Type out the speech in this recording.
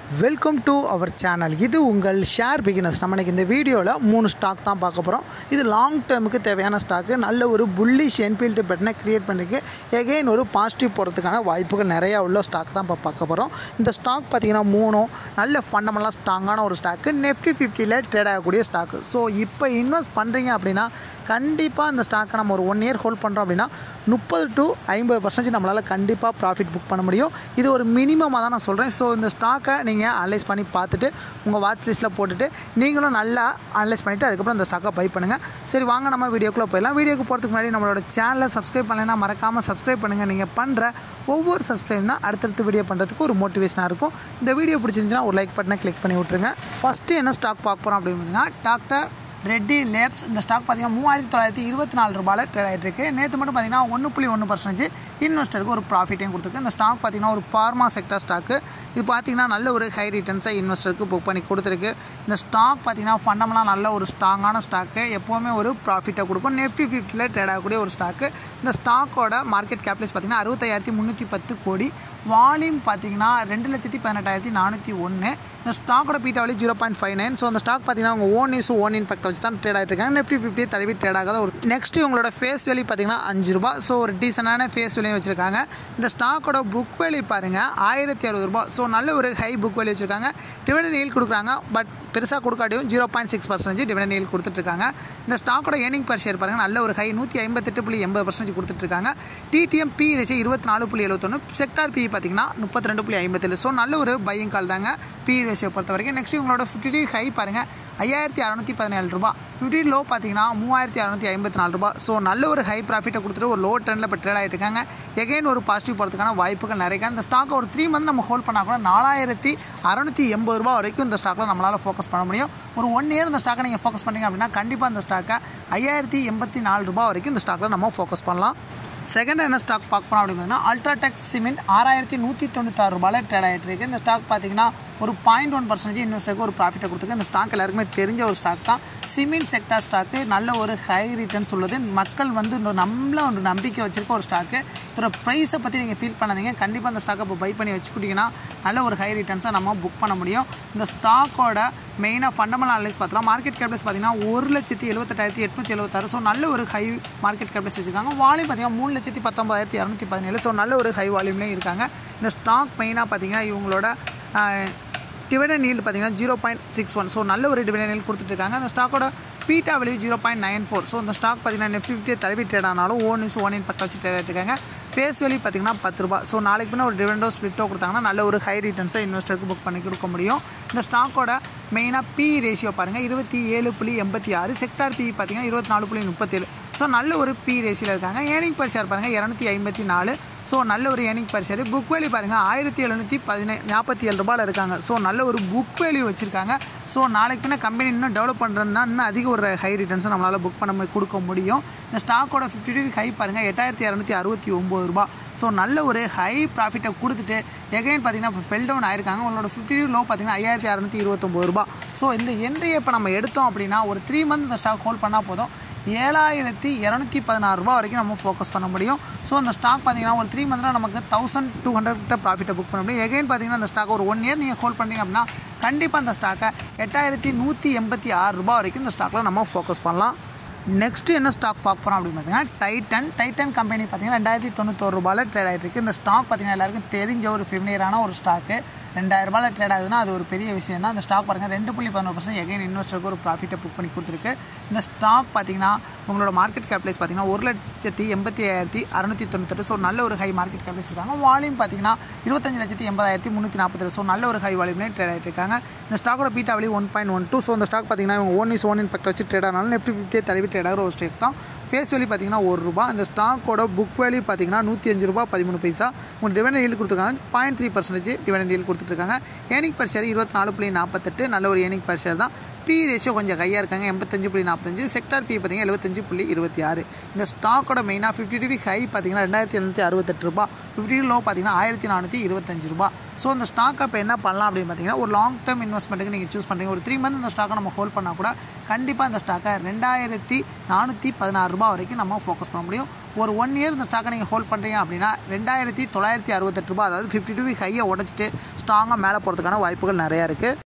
welcome to our channel இது உங்கள் share beginners நம்ம இன்னைக்கு இந்த வீடியோவில் மூணு ஸ்டாக் தான் பார்க்க போகிறோம் இது லாங் டேர்முக்கு தேவையான ஸ்டாக்கு நல்ல ஒரு புல்லிஷ் என்பீல்டு பெட்டனை க்ரியேட் பண்ணிக்கு எகெயின் ஒரு பாசிட்டிவ் போகிறதுக்கான வாய்ப்புகள் நிறையா உள்ள ஸ்டாக் தான் இப்போ பார்க்க போகிறோம் இந்த ஸ்டாக் பார்த்திங்கன்னா மூணும் நல்ல ஃபண்டமெண்டலாக ஸ்ட்ராங்கான ஒரு ஸ்டாக்கு நெஃப்டி ஃபிஃப்டியில் ட்ரேட் ஆகக்கூடிய ஸ்டாக்கு ஸோ இப்போ இன்வெஸ்ட் பண்ணுறீங்க அப்படின்னா கண்டிப்பாக இந்த ஸ்டாக்கை நம்ம ஒரு ஒன் இயர் ஹோல்ட் பண்ணுறோம் அப்படின்னா முப்பது டு ஐம்பது பர்சன்டேஜ் நம்மளால் கண்டிப்பாக ப்ராஃபிட் புக் பண்ண முடியும் இது ஒரு மினிமமாக தான் நான் சொல்கிறேன் ஸோ இந்த ஸ்டாக்கை நீங்கள் அனலைஸ் பண்ணி பார்த்துட்டு உங்கள் வாட்ச் லிஸ்ட்டில் போட்டுட்டு நீங்களும் நல்லா அனலைஸ் பண்ணிவிட்டு அதுக்கப்புறம் இந்த ஸ்டாக்கை பை பண்ணுங்கள் சரி வாங்க நம்ம வீடியோக்குள்ளே போயிடலாம் வீடியோக்கு போகிறதுக்கு முன்னாடி நம்மளோட சேனலை சப்ஸ்கிரைப் பண்ணலைன்னா மறக்காமல் சப்ஸ்கிரைப் பண்ணுங்கள் நீங்கள் பண்ணுற ஒவ்வொரு சப்ஸ்கிரைப் தான் அடுத்தடுத்து வீடியோ பண்ணுறதுக்கு ஒரு மோட்டிவேஷனாக இருக்கும் இந்த வீடியோ பிடிச்சிருந்துச்சுன்னா ஒரு லைக் பட்டனை கிளிக் பண்ணி விட்ருங்க ஃபஸ்ட்டு என்ன ஸ்டாக் பார்க்க போகிறோம் அப்படின்னு பார்த்தீங்கன்னா டாக்டர் ரெட்டி லேப்ஸ் இந்த ஸ்டாக் பார்த்தீங்கன்னா மூவாயிரத்தி தொள்ளாயிரத்தி இருபத்தி நாலு ரூபாயில் ட்ரேட் ஆகிட்டு இருக்கு நேற்று மட்டும் பார்த்தீங்கன்னா ஒன்று புள்ளி ஒன்று பர்சன்டேஜ் இன்வெஸ்டருக்கு ஒரு ப்ராஃபிட்டையும் கொடுத்துருக்கு இந்த ஸ்டாக் பார்த்தீங்கன்னா ஒரு ஃபார்மா செக்டர் ஸ்டாக்கு இது பார்த்தீங்கன்னா நல்ல ஒரு ஹை ரிட்டர்ன்ஸை இன்வெஸ்டருக்கு புக் பண்ணி கொடுத்துருக்கு இந்த ஸ்டாக் பார்த்தீங்கன்னா ஃபண்டமெல்லாம் நல்ல ஒரு ஸ்ட்ராங்கான ஸ்டாக்கு எப்போவுமே ஒரு ப்ராஃபிட்டை கொடுக்கும் நெஃப்டி ஃபிஃப்டியில் ட்ரேட் ஆகக்கூடிய ஒரு ஸ்டாக்கு இந்த ஸ்டாக்கோட மார்க்கெட் கேப்லேஸ் பார்த்தீங்கன்னா அறுபத்தாயிரத்தி முந்நூற்றி பத்து கோடி வால்யூம் பார்த்தீங்கன்னா ரெண்டு லட்சத்தி பதினெட்டாயிரத்தி நானூற்றி ஒன்று இந்த ஸ்டாக்கோட பீட்டா வழி zero point five nine so அந்த ஸ்டாக் பார்த்தீங்கன்னா அவங்க ஓன் இஸ் ஓன் இம்பேக்ட் வச்சு தான் ட்ரேட் ஆகிட்டு இருக்காங்க நெஃப்டி ஃபிஃப்டி தழுவி ட்ரேட் ஆகாத ஒரு நெக்ஸ்ட் இவங்களோட ஃபேஸ் வேல்யூ பார்த்தீங்கன்னா அஞ்சு ரூபா ஸோ ஒரு டீசெண்டான ஃபேஸ் வேல்யூ வச்சுருக்காங்க இந்த ஸ்டாக்கோட புக் வேல்யூ பாருங்கள் ஆயிரத்தி அறுபது ரூபா ஸோ நல்ல ஒரு ஹை புக் வேல்யூ வச்சுருக்காங்க டிவிடன் ஈல் கொடுக்குறாங்க பட் பெருசாக கொடுக்காட்டியும் zero point six percentage dividend yield கொடுத்துட்ருக்காங்க இந்த ஸ்டாக்கோட ஏர்னிங் பர் ஷேர் பாருங்கள் நல்ல ஒரு ஹை நூற்றி ஐம்பத்தெட்டு புள்ளி எண்பது பர்சன்டேஜ் கொடுத்துட்ருக்காங்க டிடிஎம் பி ரேஷியோ இருபத்தி நாலு புள்ளி எழுபத்தொன்று செக்டார் பி பார்த்தீங்கன்னா முப்பத்தி ரெண்டு புள்ளி ஐம்பத்தேழு ஸோ நல்ல ஒரு பையிங் கால் தாங்க பி ரேஷியோ பொறுத்த வரைக்கும் நெக்ஸ்ட் இவங்களோட ஃபிஃப்டி ஹை பாருங்கள் ஐயாயிரத்தி அறநூற்றி பதினேழு ரூபா ஃபிஃப்டி லோ பார்த்தீங்கன்னா மூவாயிரத்தி அறநூற்றி ஐம்பத்தி நாலு ரூபா ஸோ நல்ல ஒரு ஹை ப்ராஃபிட்டை கொடுத்துட்டு ஒரு லோ ட்ரெண்டில் இப்போ ட்ரேட் ஆகிட்டு இருக்காங்க எகைன் ஒரு பாசிட்டிவ் போகிறதுக்கான வாய்ப்புகள் நிறைய இந்த ஸ்டாக்கை ஒரு த்ரீ மந்த் நம்ம ஹோல்ட் பண்ணால் கூட நாலாயிரத்தி அறநூற்றி எண்பது ரூபா வரைக்கும் இந்த ஸ்டாக்கில் நம்மளால் ஃபோக்கஸ் பண்ண முடியும் ஒரு ஒன் இயர் இந்த ஸ்டாக்கை நீங்கள் ஃபோக்கஸ் பண்ணீங்க அப்படின்னா கண்டிப்பாக இந்த ஸ்டாக்கை ஐயாயிரத்தி எண்பத்தி நாலு ரூபா வரைக்கும் இந்த ஸ்டாக்கில் நம்ம ஃபோக்கஸ் பண்ணலாம் செகண்ட் என்ன ஸ்டாக் பார்க்க போகிறோம் அப்படின்னு பார்த்தீங்கன்னா அல்ட்ராடெக் சிமெண்ட் ஆறாயிரத்தி நூற்றி தொண்ணூத்தாறு ரூபாயில் ட்ரேட் ஆகிட்டு இருக்கு இந்த ஸ்டாக் பார்த்தீங்கன்னா ஒரு பாயிண்ட் ஒன் பர்சன்டேஜ் இன்வெஸ்டருக்கு ஒரு ப்ராஃபிட்டை கொடுத்துருக்கு இந்த ஸ்டாக் எல்லாருக்குமே தெரிஞ்ச ஒரு ஸ்டாக் தான் சிமெண்ட் செக்டார் ஸ்டாக்கு நல்ல ஒரு ஹை ரிட்டர்ன்ஸ் உள்ளது மக்கள் வந்து நம்மள ஒரு நம்பிக்கை வச்சிருக்க ஒரு ஸ்டாக்கு இதோட ப்ரைஸை பற்றி நீங்கள் ஃபீல் பண்ணாதீங்க கண்டிப்பாக அந்த ஸ்டாக்கை இப்போ பை பண்ணி வச்சுக்கிட்டிங்கன்னா நல்ல ஒரு ஹை ரிட்டர்ன்ஸை நம்ம புக் பண்ண முடியும் இந்த ஸ்டாக்கோட மெயினாக ஃபண்டமெண்டல் அனலைஸ் பார்த்தலாம் மார்க்கெட் கேப்லேஸ் பார்த்தீங்கன்னா ஒரு லட்சத்தி எழுபத்தெட்டாயிரத்தி எட்நூற்றி எழுபத்தாறு ஸோ நல்ல ஒரு ஹை மார்க்கெட் கேப்லேஸ் வச்சுருக்காங்க வால்யூம் பார்த்தீங்கன்னா மூணு லட்சத்தி பத்தொம்பதாயிரத்தி இரநூத்தி பதினேழு ஸோ நல்ல ஒரு ஹை வால்யூம்லேயும் இருக்காங்க இந்த ஸ்டாக் மெயினாக பார்த்தீங்கன்னா இவங்களோட டிவிடன் ஈல்டு பார்த்தீங்கன்னா zero point six one so நல்ல ஒரு டிவிடன் ஈல்டு கொடுத்துட்ருக்காங்க அந்த ஸ்டாக்கோட beta value zero point nine four so இந்த ஸ்டாக் பார்த்தீங்கன்னா நெஃப்டி ஃபிஃப்டி தழுவி ட்ரேட் ஆனாலும் ஓன் இஸ் ஒன் இன் பக்கம் வச்சு ட்ரேட் ஆகிருக்காங்க ஃபேஸ் வேல்யூ பார்த்தீங்கன்னா பத்து ரூபா ஸோ நாளைக்கு பின்ன ஒரு டிவிடெண்டோ ஸ்பிளிட்டோ கொடுத்தாங்கன்னா நல்ல ஒரு ஹை ரிட்டர்ன்ஸை இன்வெஸ்டருக்கு புக் பண்ணி கொடுக்க முடியும் இந்த ஸ்டாக்கோட மெயினாக பி ரேஷியோ பாருங்கள் இருபத்தி ஏழு புள்ளி எண்பத்தி ஆறு செக்டார் பி பார்த்தீங்கன்னா இருபத்தி நாலு புள்ளி முப்பத்தேழு ஸோ நல்ல ஒரு பி ரேஷியோவில் இருக்காங்க ஏர்னிங் பர் ஷேர் பாருங்கள் இரநூத்தி ஐம்பத்தி நாலு ஸோ நல்ல ஒரு earning per share book value பாருங்கள் ஆயிரத்தி எழுநூற்றி பதினே நாற்பத்தி ஏழு ரூபாயில் இருக்காங்க ஸோ நல்ல ஒரு புக் வேல்யூ வச்சுருக்காங்க ஸோ நாளைக்கு பின்ன கம்பெனி இன்னும் டெவலப் பண்ணுறதுனா இன்னும் அதிக ஒரு ஹை ரிட்டர்ன்ஸை நம்மளால் புக் பண்ண கொடுக்க முடியும் இந்த ஸ்டாக்கோட ஃபிஃப்டி டூ ஹை பாருங்கள் எட்டாயிரத்தி இரநூத்தி அறுபத்தி ஒம்பது ரூபா ஸோ நல்ல ஒரு ஹை ப்ராஃபிட்டை கொடுத்துட்டு எகைன் பார்த்தீங்கன்னா இப்போ ஃபெல் டவுன் ஆயிருக்காங்க உங்களோட ஃபிஃப்டி டூ லோ பார்த்தீங்கன்னா ஐயாயிரத்தி அறநூற்றி இருபத்தொம்பது ரூபா ஸோ இந்த என்ட்ரியை இப்போ நம்ம எடுத்தோம் அப்படின்னா ஒரு த்ரீ மந்த் இந்த ஸ்டாக் ஹோல்ட் பண்ணால் போதும் ஏழாயிரத்தி இரநூத்தி பதினாறு ரூபா வரைக்கும் நம்ம ஃபோக்கஸ் பண்ண முடியும் ஸோ அந்த ஸ்டாக் பார்த்தீங்கன்னா ஒரு த்ரீ மந்த்தில் நமக்கு தௌசண்ட் டூ ஹண்ட்ரட் கிட்ட ப்ராஃபிட்டை புக் பண்ண முடியும் எகைன் பார்த்தீங்கன்னா அந்த ஸ்டாக் ஒரு ஒன் இயர் நீங்கள் ஹோல்ட் பண்ணீங்க அப்படின்னா கண்டிப்பாக அந்த ஸ்டாக்கை எட்டாயிரத்தி நூற்றி எண்பத்தி ஆறு ரூபா வரைக்கும் இந்த ஸ்டாக்கில் நம்ம ஃபோக்கஸ் பண்ணலாம் நெக்ஸ்ட்டு என்ன ஸ்டாக் பார்க்க போகிறோம் அப்படின்னு பார்த்தீங்கன்னா டைட்டன் டைட்டன் கம்பெனி பார்த்தீங்கன்னா ரெண்டாயிரத்தி தொண்ணூத்தோரு ரூபாயில் ட்ரேட் ஆகிட்டு இருக்குது இந்த ஸ்டாக் பார்த்தீங்கன்னா எல்லாருக்கும் தெரிஞ்ச ஒரு ஃபெமிலியரான ஒரு ஸ்டாக்கு ரெண்டாயிரம் ரூபாயில் ட்ரேட் ஆகுதுன்னா அது ஒரு பெரிய விஷயம் தான் இந்த ஸ்டாக் பாருங்கள் ரெண்டு புள்ளி பதினோரு பர்சன்ட் எகைன் இன்வெஸ்டருக்கு ஒரு ப்ராஃபிட்டை புக் பண்ணி கொடுத்துருக்கு இந்த ஸ்டாக் பார்த்தீங்கன்னா உங்களோட மார்க்கெட் கேப்லைஸ் பார்த்தீங்கன்னா ஒரு லட்சத்தி எண்பத்தி ஐயாயிரத்தி அறுநூற்றி தொண்ணூத்தெட்டு ஸோ நல்ல ஒரு ஹை மார்க்கெட் கேப்லைஸ் இருக்காங்க வால்யூம் பார்த்தீங்கன்னா இருபத்தஞ்சு லட்சத்தி எண்பதாயிரத்தி முந்நூற்றி நாற்பத்தெட்டு ஸோ நல்ல ஒரு ஹை வால்யூம்லேயே ட்ரேட் ஆகிட்டு இருக்காங்க இந்த ஸ்டாக்கோட பீட்டா வழி one point one two so இந்த ஸ்டாக் பார்த்தீங்கன்னா இவங்க ஓன் இஸ் ஒன் இன் பக்கம் வச்சு ட்ரேட் ஆனாலும் நெஃப்டி ஃபிஃப்டியே தழுவி ட்ரேட் ஆகிற ஒரு ஸ்டேக் தான் ஃபேஸ் வேல்யூ பார்த்தீங்கன்னா ஒரு ரூபா இந்த ஸ்டாக்கோட புக் வேல்யூ பார்த்தீங்கன்னா நூற்றி அஞ்சு ரூபா பதிமூணு பைசா உங்களுக்கு டிவிடன் ஈல் கொடுத்துருக்காங்க point three percentage dividend yield கொடுத்துட்ருக்காங்க ஏர்னிங் பர் ஷேர் இருபத்தி நாலு புள்ளி நாற்பத்தெட்டு நல்ல ஒரு ஏர்னிங் பர் ஷேர் தான் பி ரேஷியோ கொஞ்சம் கையாக இருக்காங்க எண்பத்தஞ்சு புள்ளி நாற்பத்தஞ்சு செக்டார் பி பார்த்தீங்கன்னா எழுபத்தஞ்சு புள்ளி இருபத்தி ஆறு இந்த ஸ்டாக்கோட மெயினாக ஃபிஃப்டி டிவி ஹை பார்த்தீங்கன்னா ரெண்டாயிரத்தி எழுநூற்றி அறுபத்தெட்டு ரூபா ஃபிஃப்டி லோ பார்த்தீங்கன்னா ஆயிரத்தி நானூற்றி இருபத்தஞ்சு ரூபா ஸோ இந்த ஸ்டாக்கை இப்போ என்ன பண்ணலாம் அப்படின்னு பார்த்தீங்கன்னா ஒரு லாங் டேர்ம் இன்வெஸ்ட்மெண்ட்டுக்கு நீங்கள் சூஸ் பண்ணுறீங்க ஒரு த்ரீ மந்த் இந்த ஸ்டாக்கை நம்ம ஹோல்ட் பண்ணால் கூட கண்டிப்பாக இந்த ஸ்டாக்கை ரெண்டாயிரத்தி நானூற்றி பதினாறு ரூபா வரைக்கும் நம்ம ஃபோக்கஸ் பண்ண முடியும் ஒரு ஒன் இயர் இந்த ஸ்டாக்கை நீங்கள் ஹோல்ட் பண்ணுறீங்க அப்படின்னா ரெண்டாயிரத்தி தொள்ளாயிரத்தி அறுபத்தெட்டு ரூபாய் அதாவது ஃபிஃப்டி டூ வீக் ஹையை உடச்சிட்டு ஸ்ட்ராங்காக மேலே போகிறதுக்கான வாய்ப்புகள் நிறையா இருக்குது